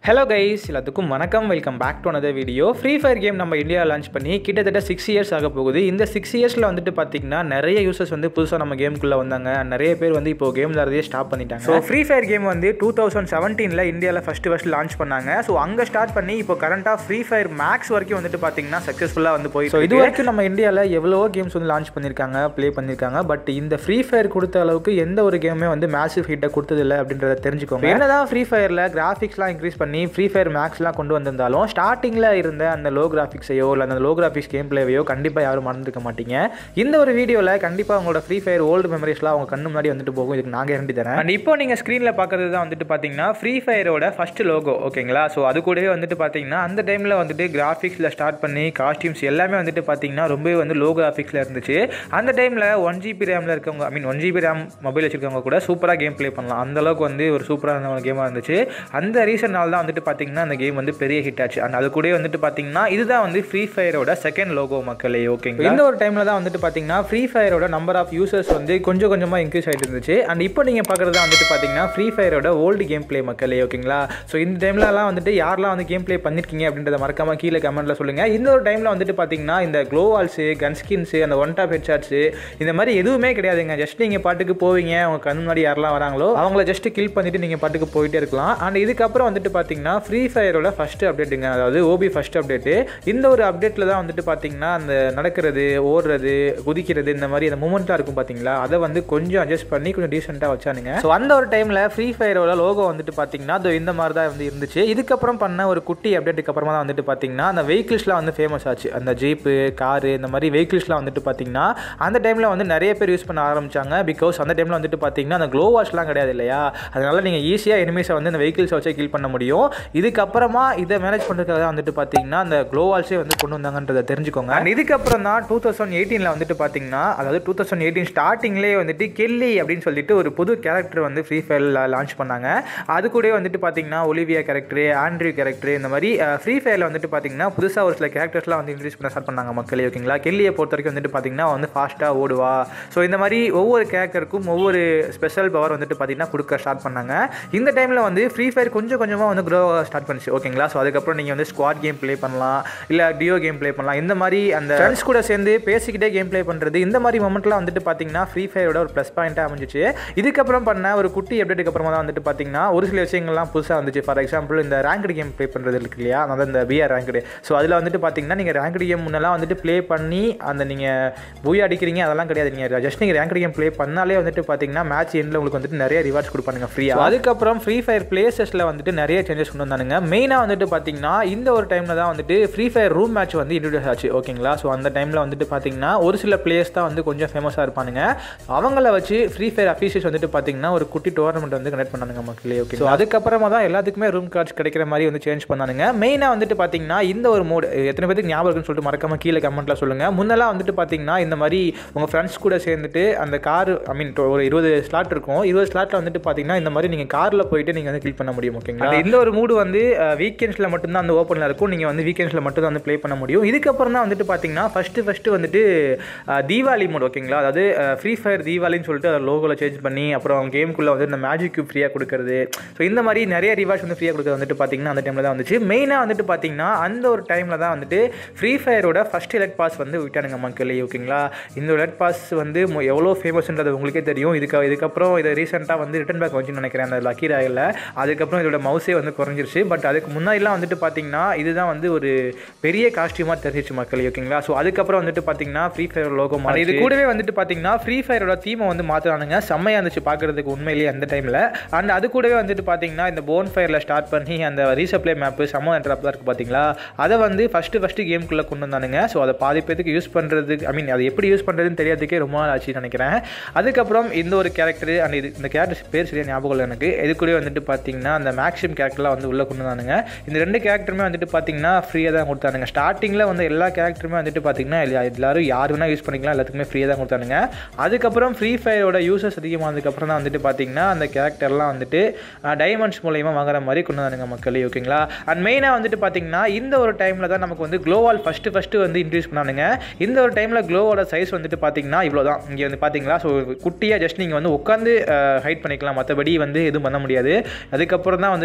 hello guys எல்லாத்துக்கும் வணக்கம் welcome back to another video free fire game நம்ம India launch பண்ணி கிட்டத்தட்ட சிக்ஸ் இயர்ஸ் ஆக போகுது இந்த சிக்ஸ் இயர்ஸில் வந்துட்டு பார்த்தீங்கன்னா நிறைய யூசர்ஸ் வந்து புதுசாக நம்ம கேமுக்குள்ளே வந்தாங்க நிறைய பேர் வந்து இப்போ கேம் விளாட்றதே ஸ்டாப் பண்ணிட்டாங்க ஸோ ஃப்ரீ ஃபயர் கேம் வந்து டூ தௌசண்ட் செவன்டீனில் இந்தியாவில் ஃபஸ்ட்டு ஃபஸ்ட் லான்ச் பண்ணாங்க ஸோ அங்கே ஸ்டார்ட் பண்ணி இப்போ கரண்ட்டாக ஃப்ரீ ஃபயர் மேக்ஸ் வரைக்கும் வந்துட்டு பார்த்தீங்கன்னா சக்ஸஸ்ஃபுல்லாக வந்து போய் ஸோ இது வரைக்கும் நம்ம இந்தியாவில் எவ்வளவோ கேம்ஸ் வந்து லான்ச் பண்ணியிருக்காங்க ப்ளே பண்ணியிருக்காங்க பட் இந்த ஃப்ரீ ஃபயர் கொடுத்த அளவுக்கு எந்த ஒரு கேமுமே வந்து மேசிவ் ஹிட்டை கொடுத்ததில்லை அப்படின்றத தெரிஞ்சுக்கோங்க என்னதான் ஃப்ரீ ஃபயரில் கிராஃபிக்ஸ்லாம் இன்க்ரீஸ் பண்ணி ஃப்ரீ ஃபயர் மேக்ஸ்லாம் கொண்டு வந்திருந்தாலும் ஸ்டார்டிங்கில் இருந்த அந்த லோ கிராஃபிக்ஸையோ இல்லை அந்த லோ கிராஃபிக்ஸ் கேம் பிளேவையோ கண்டிப்பாக யாரும் மறந்துருக்க மாட்டீங்க இந்த ஒரு வீடியோவில் கண்டிப்பாக உங்களோட ஃப்ரீ ஃபயர் ஓல்டு மெமரிஸ்லாம் அவங்க கண்ணு முன்னாடி வந்துட்டு போகும் இதுக்கு நான் கேரண்டி தரேன் அண்ட் இப்போ நீங்கள் ஸ்க்ரீனில் பார்க்குறது தான் வந்துட்டு பார்த்தீங்கன்னா ஃப்ரீ ஃபயரோட ஃபஸ்ட் லோகோ ஓகேங்களா ஸோ அது கூடவே வந்துட்டு பார்த்தீங்கன்னா அந்த டைமில் வந்துட்டு கிராஃபிக்ஸில் ஸ்டார்ட் பண்ணி காஸ்டியூம்ஸ் எல்லாமே வந்துட்டு பார்த்தீங்கன்னா ரொம்பவே வந்து லோ கிராஃபிக்ஸில் இருந்துச்சு அந்த டைமில் ஒன் ஜிபி ரேமில் இருக்கவங்க I mean one GB RAM mobile வச்சிருக்கவங்க கூட சூப்பராக கேம் ப்ளே பண்ணலாம் அந்த அளவுக்கு வந்து ஒரு சூப்பரான கேமாக இருந்துச்சு அந்த ரீசனால் தான் வந்துட்டு பார்த்தீங்கன்னா அந்த கேம் வந்து பெரிய ஹிட் ஆச்சு அண்ட் அது கூட வந்துட்டு பார்த்தீங்கன்னா இதுதான் வந்து ஃப்ரீ ஃபயரோட செகண்ட் லோகோ மக்களே ஓகேங்க இந்த ஒரு டைமில் தான் வந்துட்டு பார்த்தீங்கன்னா ஃப்ரீ ஃபயரோட நம்பர் ஆஃப் யூசர்ஸ் வந்து கொஞ்சம் கொஞ்சமாக இன்க்ரீஸ் ஆகிட்டு இருந்துச்சு அண்ட் இப்போ நீங்கள் பார்க்குறது வந்துட்டு பார்த்தீங்கன்னா ஃப்ரீ ஃபயரோட ஓல்டு கேம் ப்ளே மக்களே ஓகேங்களா ஸோ இந்த டைம்லலாம் வந்துட்டு யாரெல்லாம் வந்து கேம் ப்ளே பண்ணிருக்கீங்க அப்படின்றத மறக்காம கீழே கமெண்ட்டில் சொல்லுங்கள் இந்த ஒரு டைமில் வந்துட்டு பார்த்தீங்கன்னா இந்த க்ளோ வால்ஸு கன் ஸ்கின்ஸு அந்த ஒன் டாப் ஹெட் ஷாட்ஸு இந்த மாதிரி எதுவுமே கிடையாதுங்க ஜஸ்ட் நீங்கள் பாட்டுக்கு போவீங்க உங்கள் கண் முன்னாடி யாரெல்லாம் வராங்களோ அவங்கள ஜஸ்ட் கில் பண்ணிட்டு நீங்கள் பாட்டுக்கு போயிட்டே இருக்கலாம் அண்ட் இதுக்கப்புறம் வந்துட்டு பார்த்தீங்கன்னா ஃப்ரீ ஃபயரோட ஃபஸ்ட்டு அப்டேட்டுங்க அதாவது ஓபி ஃபஸ்ட் அப்டேட்டு இந்த ஒரு அப்டேட்டில் தான் வந்துட்டு பார்த்தீங்கன்னா அந்த நடக்கிறது ஓடுறது குதிக்கிறது இந்த மாதிரி அந்த மூமெண்ட்டாக இருக்கும் பார்த்தீங்களா அதை வந்து கொஞ்சம் அட்ஜஸ்ட் பண்ணி கொஞ்சம் டீசெண்டாக வச்சானுங்க ஸோ அந்த ஒரு டைமில் ஃப்ரீ ஃபயரோட லோகோ வந்துட்டு பார்த்தீங்கன்னா அது இந்த மாதிரி தான் வந்து இருந்துச்சு இதுக்கப்புறம் பண்ண ஒரு குட்டி அப்டேட்டுக்கு அப்புறமா தான் வந்துட்டு பார்த்தீங்கன்னா அந்த வெஹிக்கிள்ஸ்லாம் வந்து ஃபேமஸ் ஆச்சு அந்த ஜீப்பு காரு இந்த மாதிரி வெஹிக்கிள்ஸ்லாம் வந்துட்டு பார்த்தீங்கன்னா அந்த டைமில் வந்து நிறைய பேர் யூஸ் பண்ண ஆரம்பிச்சாங்க பிகாஸ் அந்த டைமில் வந்துட்டு பார்த்தீங்கன்னா அந்த க்ளோ வாஷ்லாம் கிடையாது இல்லையா அதனால நீங்கள் ஈஸியாக எனிமீஸை வந்து அந்த வெஹிக்கிள்ஸை வச்சு கில் பண்ண முடியும் இதுக்கப்புறமா இதை மேனேஜ் பண்ணுறதுக்காக தான் வந்துட்டு பார்த்தீங்கன்னா அந்த க்ளோ வால்ஸே வந்து கொண்டு வந்தாங்கன்றதை தெரிஞ்சுக்கோங்க அண்ட் இதுக்கப்புறம் தான் டூ தௌசண்ட் எயிட்டீனில் வந்துட்டு பார்த்தீங்கன்னா அதாவது டூ தௌசண்ட் எயிட்டீன் ஸ்டார்டிங்லேயே வந்துட்டு கெல்லி அப்படின்னு சொல்லிட்டு ஒரு புது கேரக்டர் வந்து ஃப்ரீ ஃபயரில் லான்ச் பண்ணாங்க அது கூட வந்துட்டு பார்த்தீங்கன்னா ஒலிவியா கேரக்டர் ஆண்ட்ரியூ கேரக்டர் இந்த மாதிரி ஃப்ரீ ஃபயரில் வந்துட்டு பார்த்தீங்கன்னா புதுசாக ஒரு சில கேரக்டர்ஸ்லாம் வந்து இன்ட்ரடியூஸ் பண்ண ஸ்டார்ட் பண்ணாங்க மக்களே ஓகேங்களா கெல்லியை பொறுத்த வரைக்கும் வந்துட்டு பார்த்தீங்கன்னா வந்து ஃபாஸ்ட்டாக ஓடுவா ஸோ இந்த மாதிரி ஒவ்வொரு கேரக்டருக்கும் ஒவ்வொரு ஸ்பெஷல் பவர் வந்துட்டு பார்த்தீங்கன்னா கொடுக்க ஸ்டார்ட் பண்ணாங்க இந்த டைமில் வந்து ஃப்ரீ ஃபயர் கொஞ்சம் கொஞ்சமாக வந்து க்ரோ ஸ்டார்ட் பண்ணிச்சு ஓகேங்களா ஸோ அதுக்கப்புறம் நீங்கள் வந்து ஸ்குவாட் கேம் ப்ளே பண்ணலாம் இல்லை டியோ கேம் ப்ளே பண்ணலாம் இந்த மாதிரி அந்த ஃப்ரெண்ட்ஸ் கூட சேர்ந்து பேசிக்கிட்டே கேம் ப்ளே பண்ணுறது இந்த மாதிரி மொமெண்ட்லாம் வந்துட்டு பார்த்தீங்கன்னா ஃப்ரீ ஃபயரோட ஒரு ப்ளஸ் பாயிண்ட்டாக அமைஞ்சிச்சு இதுக்கப்புறம் பண்ண ஒரு குட்டி அப்டேட்டுக்கு அப்புறமா தான் வந்துட்டு பார்த்தீங்கன்னா ஒரு சில விஷயங்கள்லாம் புதுசாக வந்துச்சு ஃபார் எக்ஸாம்பிள் இந்த ரேங்க்டு கேம் ப்ளே பண்ணுறது இருக்கு இல்லையா அதாவது இந்த பிஆர் ரேங்க்டு ஸோ அதில் வந்துட்டு பார்த்தீங்கன்னா நீங்கள் ரேங்க்டு கேம் முன்னெல்லாம் வந்துட்டு ப்ளே பண்ணி அந்த நீங்கள் பூயா அடிக்கிறீங்க அதெல்லாம் கிடையாது நீங்கள் ஜஸ்ட் நீங்கள் ரேங்க்டு கேம் ப்ளே பண்ணாலே வந்துட்டு பார்த்தீங்கன்னா மேட்ச் எண்டில் உங்களுக்கு வந்துட்டு நிறைய ரிவார்ட்ஸ் கொடுப்பானுங்க ஃப்ரீயாக அதுக்கப்புறம் ஃப்ரீ ஃபயர் பிளேசஸில் வந்துட்டு நிறைய சேஞ்சஸ் கொண்டு வந்தானுங்க மெயினாக வந்துட்டு பார்த்தீங்கன்னா இந்த ஒரு டைமில் தான் வந்துட்டு ஃப்ரீ ஃபயர் ரூம் மேட்ச் வந்து இன்ட்ரடியூஸ் ஆச்சு ஓகேங்களா ஸோ அந்த டைமில் வந்துட்டு பார்த்தீங்கன்னா ஒரு சில பிளேயர்ஸ் தான் வந்து கொஞ்சம் ஃபேமஸாக இருப்பானுங்க அவங்கள வச்சு ஃப்ரீ ஃபயர் அஃபீஷியல்ஸ் வந்துட்டு பார்த்தீங்கன்னா ஒரு குட்டி டோர்னமெண்ட் வந்து கனெக்ட் பண்ணானுங்க மக்களே ஓகே ஸோ அதுக்கப்புறமா தான் எல்லாத்துக்குமே ரூம் கார்ட்ஸ் கிடைக்கிற மாதிரி வந்து சேஞ்ச் பண்ணானுங்க மெயினாக வந்துட்டு பார்த்தீங்கன்னா இந்த ஒரு மோடு எத்தனை பேருக்கு ஞாபகம் இருக்குன்னு சொல்லிட்டு மறக்காம கீழே கமெண்ட்டில் சொல்லுங்கள் முன்னெல்லாம் வந்துட்டு பார்த்தீங்கன்னா இந்த மாதிரி உங்கள் ஃப்ரெண்ட்ஸ் கூட சேர்ந்துட்டு அந்த கார் ஐ மீன் ஒரு இருபது ஸ்லாட் இருக்கும் இருபது ஸ்லாட்டில் வந்துட்டு பார்த்தீங்கன்னா இந்த மாதிரி நீங்கள் காரில் போயிட்டு நீங்கள் வந்து கிளிக் பண்ண முடியும் ஓகேங்களா இந்த ஒரு மூடு வந்து வீக்கெண்ட்ஸில் மட்டும்தான் அந்த ஓப்பனில் இருக்கும் நீங்கள் வந்து வீக்கெண்ட்ஸில் மட்டும் தான் வந்து ப்ளே பண்ண முடியும் இதுக்கப்புறம் தான் வந்துட்டு பார்த்தீங்கன்னா ஃபஸ்ட்டு ஃபஸ்ட்டு வந்துட்டு தீபாவளி மோட் ஓகேங்களா அதாவது ஃப்ரீ ஃபயர் தீபாவளின்னு சொல்லிட்டு அதை லோகோவில் சேஞ்ச் பண்ணி அப்புறம் கேமுக்குள்ளே வந்து இந்த மேஜிக் கியூப் ஃப்ரீயாக கொடுக்குறது ஸோ இந்த மாதிரி நிறைய ரிவார்ட்ஸ் வந்து ஃப்ரீயாக கொடுக்குறது வந்துட்டு பார்த்தீங்கன்னா அந்த டைமில் தான் வந்துச்சு மெயினாக வந்துட்டு பார்த்தீங்கன்னா அந்த ஒரு டைமில் தான் வந்துட்டு ஃப்ரீ ஃபயரோட ஃபஸ்ட் எலக்ட் பாஸ் வந்து விட்டானுங்க மக்களே ஓகேங்களா இந்த எலக்ட் பாஸ் வந்து எவ்வளோ ஃபேமஸ்ன்றது உங்களுக்கே தெரியும் இதுக்கு இதுக்கப்புறம் இதை ரீசெண்டாக வந்து ரிட்டன் பேக் வந்துன்னு நினைக்கிறேன் அந்த லக்கி ராயில் அதுக்கப்புறம் இதோட மவுஸே வந்து குறைஞ்சிருச்சு பட் அதுக்கு முன்னாடிலாம் வந்துட்டு பார்த்தீங்கன்னா இதுதான் வந்து ஒரு பெரிய காஸ்டியூமாக தெரிஞ்சிச்சு மக்கள் ஓகேங்களா ஸோ அதுக்கப்புறம் வந்துட்டு பார்த்தீங்கன்னா ஃப்ரீ ஃபயர் லோகோ மாறி இது கூடவே வந்துட்டு பார்த்தீங்கன்னா ஃப்ரீ ஃபயரோட தீமை வந்து மாற்றுறானுங்க செம்மையாக இருந்துச்சு பார்க்குறதுக்கு உண்மையிலேயே அந்த டைமில் அண்ட் அது கூடவே வந்துட்டு பார்த்தீங்கன்னா இந்த போன் ஃபயரில் ஸ்டார்ட் பண்ணி அந்த ரீசப்ளே மேப்பு செம்ம ட்ராப்லாம் இருக்குது பார்த்தீங்களா அதை வந்து ஃபஸ்ட்டு ஃபஸ்ட்டு கேமுக்குள்ளே கொண்டு வந்தானுங்க ஸோ அதை பாதி பேருக்கு யூஸ் பண்ணுறதுக்கு ஐ மீன் அதை எப்படி யூஸ் பண்ணுறதுன்னு தெரியாதுக்கே ரொம்ப நாள் ஆச்சு நினைக்கிறேன் அதுக்கப்புறம் இந்த ஒரு கேரக்டர் அண்ட் இது இந்த கேரக்டர் பேர் சரியாக ஞாபகம் இல்லை எனக்கு இது கூட வந்துட்டு பார்த்தீங்கன்னா அந்த மேக்ஸிம் கேரக்டர்லாம் வந்து உள்ளே கொண்டு வந்தானுங்க இந்த ரெண்டு கேரக்டருமே வந்துட்டு பார்த்தீங்கன்னா ஃப்ரீயாக தான் கொடுத்தானுங்க ஸ்டார்டிங்கில் வந்து எல்லா கேரக்டருமே வந்துட்டு பார்த்தீங்கன்னா எல்லாரும் யார் வேணால் யூஸ் பண்ணிக்கலாம் எல்லாத்துக்குமே ஃப்ரீயாக தான் கொடுத்தானுங்க அதுக்கப்புறம் ஃப்ரீ ஃபயரோட யூசர்ஸ் அதிகமானதுக்கப்புறம் தான் வந்துட்டு பார்த்தீங்கன்னா அந்த கேரக்டர்லாம் வந்துட்டு டைமண்ட்ஸ் மூலயமா வாங்குற மாதிரி கொண்டு வந்தானுங்க மக்களே ஓகேங்களா அண்ட் மெயினாக வந்துட்டு பார்த்தீங்கன்னா இந்த ஒரு டைமில் தான் நமக்கு வந்து க்ளோவால் ஃபஸ்ட்டு ஃபஸ்ட்டு வந்து இன்ட்ரடியூஸ் பண்ணானுங்க இந்த ஒரு டைமில் க்ளோவோட சைஸ் வந்துட்டு பார்த்தீங்கன்னா இவ்வளோ தான் இங்கே வந்து பார்த்தீங்களா ஸோ குட்டியாக ஜஸ்ட் நீங்கள் வந்து உட்காந்து ஹைட் பண்ணிக்கலாம் மற்றபடி வந்து எதுவும் பண்ண முடியாது அதுக்கப்புறம் தான் வந்துட்டு க்ளோவோட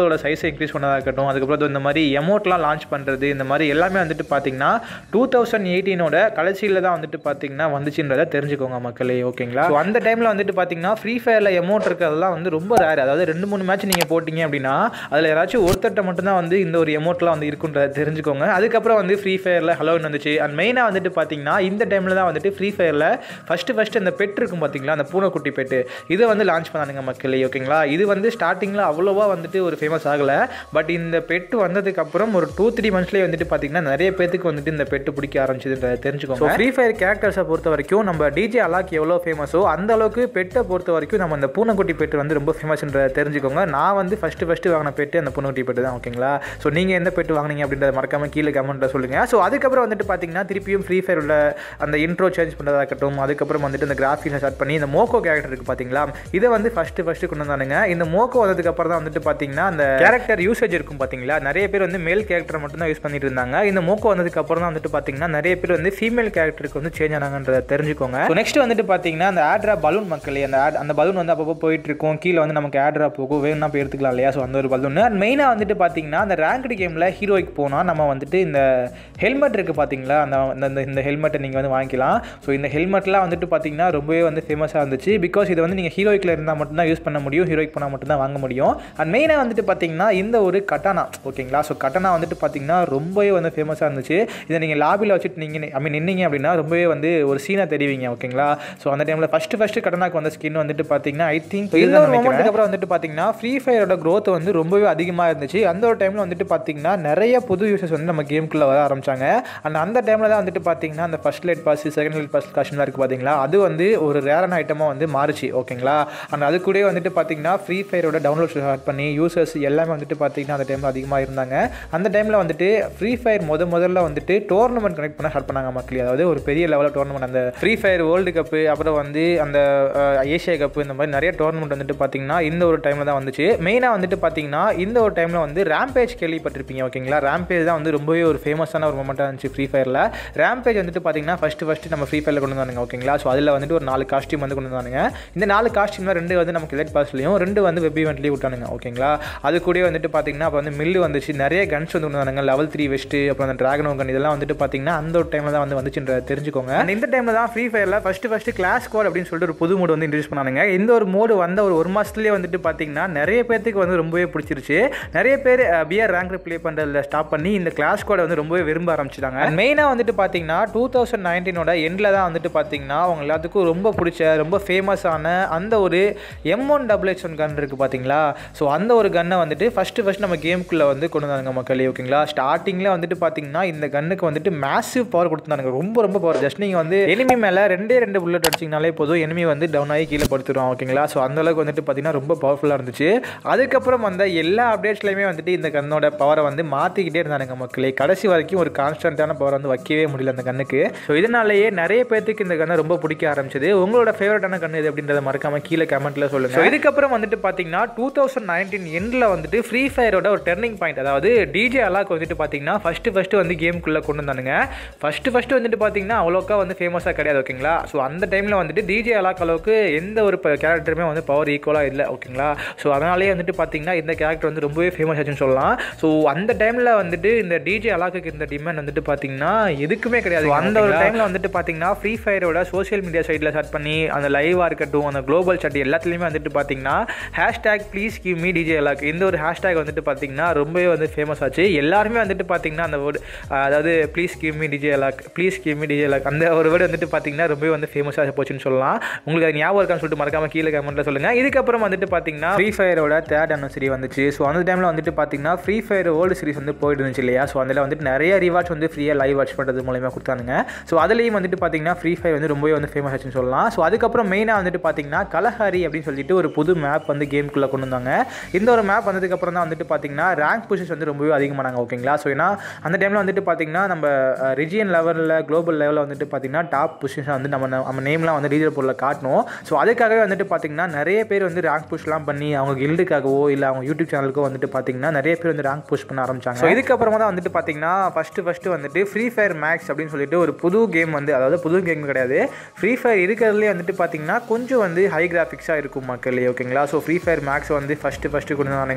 வேர்ல்டோட சைஸை இன்க்ரீஸ் பண்ணதாக இருக்கட்டும் அதுக்கப்புறம் இந்த மாதிரி எமௌண்ட்லாம் லான்ச் பண்ணுறது இந்த மாதிரி எல்லாமே வந்துட்டு பார்த்தீங்கன்னா டூ தௌசண்ட் எயிட்டீனோட கடைசியில் தான் வந்துட்டு பார்த்தீங்கன்னா வந்துச்சுன்றதை தெரிஞ்சுக்கோங்க மக்களே ஓகேங்களா ஸோ அந்த டைமில் வந்துட்டு பார்த்தீங்கன்னா ஃப்ரீ ஃபயரில் எமௌண்ட் இருக்கிறதெல்லாம் வந்து ரொம்ப ரேர் அதாவது ரெண்டு மூணு மேட்ச் நீங்கள் போட்டிங்க அப்படின்னா அதில் யாராச்சும் ஒருத்தர்கிட்ட மட்டும்தான் வந்து இந்த ஒரு எமௌண்ட்லாம் வந்து இருக்குன்றதை தெரிஞ்சுக்கோங்க அதுக்கப்புறம் வந்து ஃப்ரீ ஃபயரில் ஹலோன்னு வந்துச்சு அண்ட் மெயினாக வந்துட்டு பார்த்தீங்கன்னா இந்த டைமில் தான் வந்துட்டு ஃப்ரீ ஃபயரில் ஃபஸ்ட்டு ஃபஸ்ட்டு அந்த பெட் இருக்கும் பார்த்தீங்களா அந்த பூனைக்குட்டி பெட்டு இதை வந்து லான்ச் பண்ணானுங்க மக்களே ஓகேங்களா இது வந்து ஸ்டார்டிங்கில் அவ்வளோவா வந்துட்டு ஒரு ஃபேமஸ் ஆகலை பட் இந்த பெட்டு வந்ததுக்கப்புறம் ஒரு டூ த்ரீ மந்த்ஸ்லேயே வந்துட்டு பார்த்தீங்கன்னா நிறைய பேத்துக்கு வந்துட்டு இந்த பெட்டு பிடிக்க ஆரம்பிச்சதுன்றதை தெரிஞ்சுக்கோங்க ஃப்ரீ ஃபயர் கேரக்டர்ஸை பொறுத்த வரைக்கும் நம்ம டிஜே அலாக் எவ்வளோ ஃபேமஸோ அந்த அளவுக்கு பெட்டை பொறுத்த வரைக்கும் நம்ம அந்த பூனைக்குட்டி பெட்டு வந்து ரொம்ப ஃபேமஸ்ன்றதை தெரிஞ்சுக்கோங்க நான் வந்து ஃபஸ்ட்டு ஃபஸ்ட்டு வாங்கின பெட்டு அந்த பூனைக்குட்டி பெட்டு தான் ஓகேங்களா ஸோ நீங்கள் எந்த பெட்டு வாங்கினீங்க அப்படின்றத மறக்காம கீழே கமெண்ட்டில் சொல்லுங்கள் ஸோ அதுக்கப்புறம் வந்துட்டு பார்த்தீங்கன்னா திருப்பியும் ஃப்ரீ ஃபயர் உள்ள அந்த இன்ட்ரோ சேஞ்ச் பண்ணுறதா இருக்கட்டும் அதுக்கப்புறம் வந்துட்டு இந்த கிராஃபிக்ஸை ஸ்டார்ட் பண்ணி இந்த மோக்கோ கேரக்டர் இருக்குது பார்த்தீங்களா இதை வந்து ஃபஸ்ட்டு ஃபஸ்ட்டு கொண்டு வந்தானுங்க இந்த மோக்கோ வந்ததுக்கு அப்புறம் தான் வந்துட்டு பார்த்தீங்கன்னா அந்த கேரக்டர் யூசேஜ் இருக்கும் பார்த்தீங்களா நிறைய பேர் வந்து மேல் கேரக்டர் மட்டும் தான் யூஸ் பண்ணிட்டு இருந்தாங்க இந்த மோக்கோ வந்ததுக்கு அப்புறம் தான் வந்துட்டு பார்த்தீங்கன்னா நிறைய பேர் வந்து ஃபீமேல் கேரக்டருக்கு வந்து சேஞ்ச் ஆனாங்கன்றத தெரிஞ்சுக்கோங்க நெக்ஸ்ட் வந்துட்டு பார்த்தீங்கன்னா அந்த ஆட்ரா பலூன் மக்களே அந்த ad- அந்த பலூன் வந்து அப்பப்போ போயிட்டு இருக்கும் கீழே வந்து நமக்கு ஆட்ரா போகும் வேணும்னா போய் எடுத்துக்கலாம் இல்லையா ஸோ அந்த ஒரு பலூன் மெயினாக வந்துட்டு பார்த்தீங்கன்னா அந்த ரேங்க்டு கேமில் ஹீரோய்க்கு போனால் நம்ம வந்துட்டு இந்த ஹெல்மெட் இருக்குது பார்த்தீங்களா அந்த அந்த- இந்த இந்த ஹெல்மெட்டை நீங்கள் வந்து வாங்கிக்கலாம் ஸோ இந்த ஹெல்மெட்லாம் வந்துட்டு பார்த்தீங்கன்னா ரொம்பவே வந்து ஃபேமஸாக இருந்துச்சு பிகாஸ் இது வந்து நீங்கள் ஹீரோய்க்கில் இருந்தால் மட்டும்தான் யூஸ் பண்ண முடியும் ஹீரோய்க்கு போனால் மட்டும்தான் வாங்க முடியும் அண்ட் மெயினாக வந்துட்டு பார்த்தீங்கன்னா இந்த ஒரு கட்டானா ஓகேங்களா ஸோ கட்டானா வந்துட்டு பார்த்தீங்கன்னா ரொம்பவே வந்து ஃபேமஸாக இருந்துச்சு இதை நீங்கள் லாபியில் வச்சுட்டு நீங்கள் ஐ மீன் நின்னீங்க அப்படின்னா ரொம்பவே வந்து ஒரு சீனாக தெரிவிங்க ஓகேங்களா ஸோ அந்த டைமில் ஃபஸ்ட்டு ஃபஸ்ட்டு கடனாக்கு வந்த ஸ்கின் வந்துட்டு பார்த்தீங்கன்னா ஐ திங்க் இந்த ஒரு மொமெண்ட்டுக்கு அப்புறம் வந்துட்டு பார்த்தீங்கன்னா ஃப்ரீ ஃபயரோட growth வந்து ரொம்பவே அதிகமாக இருந்துச்சு அந்த ஒரு டைமில் வந்துட்டு பார்த்தீங்கன்னா நிறைய புது யூசர்ஸ் வந்து நம்ம கேமுக்குள்ளே வர ஆரம்பிச்சாங்க அண்ட் அந்த டைமில் தான் வந்துட்டு பார்த்தீங்கன்னா அந்த first elite pass second elite pass காஸ்ட்லாம் இருக்குது பார்த்தீங்களா அது வந்து ஒரு ரேரான ஐட்டமாக வந்து மாறுச்சு ஓகேங்களா அண்ட் அது கூட வந்துட்டு பார்த்தீங்கன்னா ஃப்ரீ ஃபயரோட டவுன்லோட் ஸ்டார்ட் பண்ணி யூசர்ஸ் எல்லாமே வந்துட்டு பார்த்தீங்கன்னா அந்த டைமில் அதிகமாக இருந்தாங்க அந்த டைமில் வந்துட்டு ஃப்ரீ ஃபயர் முத முதல்ல வந்துட்டு டோர்னமெண்ட் கனெக்ட் பண்ண ஸ்டார்ட் பண்ணாங்க மக்கள் அதாவது ஒரு பெரிய லெவலில் டோர்னமெண்ட் அந்த ஃப்ரீ ஃபயர் வேர்ல்டு கப்பு அப்புறம் வந்து அந்த அஹ், ஏசியா கப்பு இந்த மாதிரி நிறைய டோர்னமெண்ட் வந்துட்டு பார்த்தீங்கன்னா இந்த ஒரு டைமில் தான் வந்துச்சு மெயினாக வந்துட்டு பார்த்தீங்கன்னா இந்த ஒரு டைமில் வந்து ரேம்பேஜ் கேள்விப்பட்டிருப்பீங்க ஓகேங்களா ரேம்பேஜ் தான் வந்து ரொம்பவே ஒரு ஃபேமஸான ஒரு மொமெண்ட்டாக இருந்துச்சு ஃப்ரீ ஃபயரில் ரேம்பேஜ் வந்துட்டு பார்த்தீங்கன்னா ஃபஸ்ட்டு ஃபஸ்ட்டு நம்ம ஃப்ரீ ஃபயரில் கொண்டு வந்தானுங்க ஓகேங்களா ஸோ அதில் வந்துட்டு ஒரு நாலு காஸ்டியூம் வந்து கொண்டு வந்தானுங்க இந்த நாலு காஸ்டியூமில் ரெண்டு வந்து நமக்கு எலைட் பாஸ்லையும் ரெண்டு வந்து வெப் ஈவெண்ட்லேயும் விட்டானுங்க ஓகேங்களா அது கூட வந்துட்டு பார்த்தீங்கன்னா அப்போ வந்து மில்லு வந்துச்சு நிறைய கன்ஸ் வந்து கொண்டு வந்தானுங்க லெவல் த்ரீ வெஸ்ட்டு அப்புறம் அந்த டிராகனோ கன் இதெல்லாம் வந்துட்டு பார்த்தீங்கன்னா அந்த ஒரு டைமில் தான் வந்து வந்துச்சுன்ற தெரிஞ்சுக்கோங்க And இந்த டைமில் தான் ஃப்ரீ ஃபயரில் ஃபஸ்ட்டு ஃபஸ்ட்டு கிளாஸ் கோட் அப்படின்னு சொல்லிட்டு ஒரு புது மோடு வந்து இன்ட்ரடியூஸ் பண்ணானுங்க இந்த ஒரு மோடு வந்த ஒரு ஒரு மாதத்துலேயே வந்துட்டு பார்த்தீங்கன்னா நிறைய பேர்த்துக்கு வந்து ரொம்பவே பிடிச்சிருச்சு நிறைய பேர் பிஆர் ரேங்க் ப்ளே பண்ணுறதுல ஸ்டாப் பண்ணி இந்த கிளாஸ் கோடை வந்து ரொம்பவே விரும்ப ஆரம்பிச்சிட்டாங்க மெயினாக வந்துட்டு பார்த்தீங்கன்னா டூ தௌசண்ட் நைன்டீனோட எண்டில் தான் வந்துட்டு பார்த்தீங்கன்னா அவங்க எல்லாத்துக்கும் ரொம்ப பிடிச்ச ரொம்ப ஃபேமஸான அந்த ஒரு M one double X one gun இருக்குது பார்த்தீங்களா ஸோ அந்த ஒரு கன்னை வந்துட்டு ஃபஸ்ட்டு ஃபஸ்ட் நம்ம கேமுக்குள்ளே வந்து கொண்டு வந்தாங்க மக்களே ஓகேங்களா ஸ்டார்டிங்கில் வந்துட்டு பார்த்தீங்கன்னா இந்த கன்னுக்கு வந்துட்டு மேசிவ் பவர் கொடுத்துருந்தாங்க ரொம்ப ரொம்ப பவர் ஜஸ்ட் நீங்கள் வந்து எனிமி மேலே ரெண்டே ரெண்டு புல்லட் அடிச்சிங்கனாலே போதும் எனிமி வந்து டவுன் ஆகி கீழே படுத்துரும் ஓகேங்களா ஸோ அந்த அளவுக்கு வந்துட்டு பார்த்தீங்கன்னா ரொம்ப பவர்ஃபுல்லாக இருந்துச்சு அதுக்கப்புறம் வந்த எல்லா அப்டேட்ஸ்லையுமே வந்துட்டு இந்த கன்னோட பவரை வந்து மாற்றிக்கிட்டே இருந்தானுங்க மக்களே கடைசி வரைக்கும் ஒரு கான்ஸ்டன்ட்டான பவர் வந்து வைக்கவே முடியல அந்த கண்ணுக்கு ஸோ இதனாலேயே நிறைய பேர்த்துக்கு இந்த கண்ணை ரொம்ப பிடிக்க ஆரம்பிச்சது உங்களோட ஃபேவரட்டான கண்ணு இது அப்படின்றத மறக்காம கீழே கமெண்ட்ல சொல்லுங்க So, இதுக்கப்புறம் வந்துட்டு பார்த்தீங்கன்னா டூ தௌசண்ட் நைன்டீன் எண்டில் வந்துட்டு ஃப்ரீ ஃபயரோட ஒரு டர்னிங் பாயிண்ட் அதாவது டிஜே அலாக் வந்துட்டு பார்த்தீங்கன்னா ஃபஸ்ட்டு ஃபஸ்ட்டு வந்து கேமுக்குள்ளே கொண்டு வந்தானுங்க ஃபஸ்ட்டு ஃபஸ்ட்டு வந்துட்டு பார்த்தீங்கன்னா அவ்வளோக்கா வந்து ஃபேமஸாக கிடையாது ஓகேங்களா ஸோ அந்த டைமில் வந்துட்டு டிஜே அலாக் அளவுக்கு எந்த ஒரு கேரக்டருமே வந்து பவர் ஈக்குவலாக இல்லை ஓகேங்களா ஸோ அதனாலேயே வந்துட்டு பார்த்தீங்கன்னா இந்த கேரக்டர் வந்து ரொம்பவே ஃபேமஸ் ஆச்சுன்னு சொல்லலாம் ஸோ அந்த டைமில் வந்துட்டு இந்த டிஜே அலாக்குக்கு இந்த டிமாண்ட் வந்துட்டு பார்த்தீங்கன்னா எதுக்குமே கிடையாது So, அந்த ஒரு டைமில் வந்துட்டு பார்த்தீங்கன்னா ஃப்ரீ ஃபயரோட சோஷியல் மீடியா சைடில் ஸ்டார்ட் பண்ணி அந்த லைவாக இருக்கட்டும் அந்த குளோபல் chat எல்லாத்துலேயுமே வந்துட்டு பார்த்தீங்கன்னா hashtag please give me DJ Alok இந்த ஒரு ஹேஷ்டேக் வந்துட்டு பார்த்தீங்கன்னா ரொம்பவே வந்து ஃபேமஸ் ஆச்சு எல்லாருமே வந்துட்டு பார்த்தீங்கன்னா அந்த வேர்டு அதாவது please give me DJ Alok please give me DJ Alok அந்த ஒரு வேர்டு வந்துட்டு பார்த்தீங்கன்னா ரொம்பவே வந்து ஃபேமஸாக போச்சுன்னு சொல்லலாம் உங்களுக்கு அது ஞாபகம் இருக்கான்னு சொல்லிட்டு மறக்காம கீழே கமெண்ட்டில் சொல்லுங்கள் இதுக்கப்புறம் வந்துட்டு பார்த்தீங்கன்னா ஃப்ரீ ஃபயரோட தேர்ட் அனிவர்சரி வந்துச்சு ஸோ அந்த டைமில் வந்துட்டு பார்த்தீங்கன்னா ஃப்ரீ ஃபயர் வேர்ல்டு சீரிஸ் வந்து போயிட்டு இருந்துச்சு இல்லையா ஸோ அதில் வந்துட்டு நிறைய ரிவார்ட்ஸ் வந்து ஃப்ரீயாக லைவ் வாட்ச் பண்ணுறது மூலயமா கொடுத்தானுங்க ஸோ அதுலேயும் வந்துட்டு பார்த்தீங்கன்னா ஃப்ரீ ஃபயர் வந்து ரொம்பவே வந்து ஃபேமஸ் ஆச்சுன்னு சொல்லலாம் ஸோ அதுக்கப்புறம் மெயினாக வந்துட்டு பார்த்தீங்கன்னா கலஹாரி அப்படின்னு சொல்லிட்டு ஒரு புது மேப் வந்து கேமுக்குள்ளே கொண்டு வந்தாங்க இந்த ஒரு மேப் வந்ததுக்கப்புறம் தான் வந்துட்டு பார்த்தீங்கன்னா ரேங்க் புஷஸ் வந்து ரொம்பவே அதிகமானாங்க ஓகேங்களா ஸோ ஏன்னா அந்த டைமில் வந்துட்டு பார்த்தீங்கன்னா நம்ம ரிஜியன் லெவலில் குளோபல் லெவலில் வந்துட்டு பார்த்தீங்கன்னா டாப் பொசிஷன் வந்து நம்ம நம்ம நேம்லாம் வந்து ரீஜர் பொருளில் காட்டணும் ஸோ அதுக்காகவே வந்துட்டு பார்த்தீங்கன்னா நிறைய பேர் வந்து ரேங்க் புஷ்லாம் பண்ணி அவங்க கில்டுக்காகவோ இல்லை அவங்க யூடியூப் சேனலுக்கோ வந்துட்டு பார்த்தீங்கன்னா நிறைய பேர் வந்து ரேங்க் புஷ் பண்ண ஆரம்பிச்சாங்க ஸோ இதுக்கப்புறமா தான் வந்துட்டு பார்த்தீங்கன்னா ஃபஸ்ட்டு ஃபஸ்ட்டு வந்துட்டு ஃப்ரீ ஃபயர் மேக்ஸ் அப்படின்னு சொல்லிட்டு ஒரு புது கேம் வந்து அதாவது புது கேம் கிடையாது ஃப்ரீ ஃபயர் இருக்கிறதுலே வந்துட்டு பார்த்தீங்கன்னா கொஞ்சம் வந்து ஹை கிராஃபிக்ஸாக இருக்கும் மக்களே ஓகேங்களா ஸோ ஃப்ரீ ஃபயர் மேக்ஸ் வந்து ஃபஸ்ட்டு ஃபஸ்ட்டு கொண்டு வந்தாங்க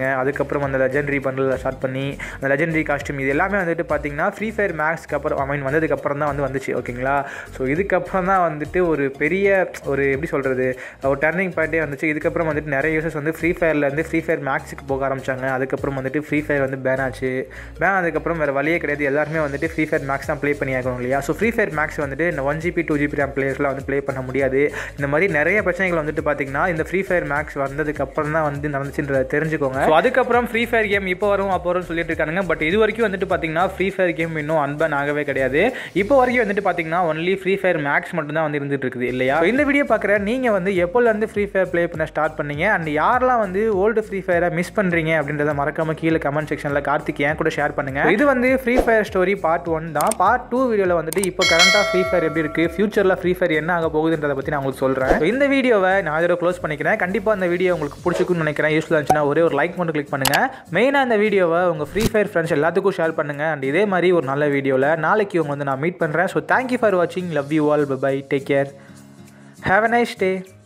பண்ணாங்க அதுக்கப்புறம் அந்த லெஜெண்டரி பண்டில் ஸ்டார்ட் பண்ணி அந்த லெஜெண்டரி காஸ்டியூம் இது எல்லாமே வந்துட்டு பார்த்தீங்கன்னா ஃப்ரீ ஃபயர் மேக்ஸ்க்கு அப்புறம் ஐ மீன் வந்ததுக்கப்புறம் தான் வந்து வந்துச்சு ஓகேங்களா ஸோ இதுக்கப்புறம் தான் வந்துட்டு ஒரு பெரிய ஒரு எப்படி சொல்கிறது ஒரு டர்னிங் பாயிண்டே வந்துச்சு இதுக்கப்புறம் வந்துட்டு நிறைய யூசர்ஸ் வந்து ஃப்ரீ ஃபயர்லேருந்து ஃப்ரீ ஃபயர் மேக்ஸுக்கு போக ஆரம்பிச்சாங்க அதுக்கப்புறம் வந்துட்டு ஃப்ரீ ஃபயர் வந்து பேன் ஆச்சு பேன் அதுக்கப்புறம் வேறு வழியே கிடையாது எல்லாருமே வந்துட்டு ஃப்ரீ ஃபயர் மேக்ஸ் தான் ப்ளே பண்ணி ஆகணும் இல்லையா ஸோ ஃப்ரீ ஃபயர் மேக்ஸ் வந்துட்டு இந்த one GB two GB RAM பிளேயர்ஸ்லாம் வந்து ப்ளே பண்ண முடியாது இந்த மாதிரி நிறைய பிரச்சனைகள் வந்துட்டு பார்த்தீங்கன்னா இந்த ஃப்ரீ ஃபயர் மேக்ஸ் வந்ததுக்கு அப்புறம் தான் வந்து நடந்துச்சுன்றதை தெரிஞ்சுக்கோங்க ஸோ அதுக்கப்புறம் ஃப்ரீ ஃபயர் கேம் இப்போ வரும் அப்போ வரும்னு சொல்லிட்டு இருக்காங்க பட் இது வரைக்கும் வந்துட்டு பார்த்தீங்கன்னா ஃப்ரீ ஃபயர் கேம் இன்னும் அன்பன் ஆகவே கிடையாது இப்போ வரைக்கும் வந்துட்டு பார்த்தீங்கன்னா ஒன்லி ஃப்ரீ ஃபயர் மேக்ஸ் மட்டும் தான் வந்து இருந்துட்டு இருக்குது இல்லையா So, இந்த வீடியோ பார்க்குற நீங்கள் வந்து எப்போலேருந்து ஃப்ரீ ஃபயர் ப்ளே பண்ண ஸ்டார்ட் பண்ணீங்க அண்ட் யாரெல்லாம் வந்து ஓல்டு ஃப்ரீ ஃபயரை மிஸ் பண்ணுறீங்க அப்படின்றத மறக்காம கீழே கமெண்ட் செக்ஷனில் கார்த்திக் ஏன் கூட ஷேர் பண்ணுங்க இது வந்து free fire story part one தான் பார்ட் டூ வீடியோவில் வந்துட்டு இப்போ கரண்ட்டாக ஃப்ரீ ஃபயர் எப்படி இருக்குது ஃபியூச்சரில் ஃப்ரீ ஃபயர் என்ன ஆக போகுதுன்றதை பற்றி நான் உங்களுக்கு சொல்கிறேன் So, இந்த வீடியோவை நான் இதோட க்ளோஸ் பண்ணிக்கிறேன் கண்டிப்பாக இந்த வீடியோ உங்களுக்கு பிடிச்சிக்குன்னு நினைக்கிறேன் யூஸ்ஃபுல்லாக இருந்துச்சுன்னா ஒரே ஒரு லைக் மட்டும் கிளிக் பண்ணுங்கள் மெயினாக இந்த வீடியோவை உங்கள் ஃப்ரீ ஃபயர் ஃப்ரெண்ட்ஸ் எல்லாத்துக்கும் ஷேர் பண்ணுங்கள் அண்ட் இதே மாதிரி ஒரு நல்ல வீடியோவில் நாளைக்கு உங்களை வந்து நான் மீட் பண்ணுறேன் ஸோ தேங்க்யூ ஃபார் வாட்சிங் love you all bye take care have a nice day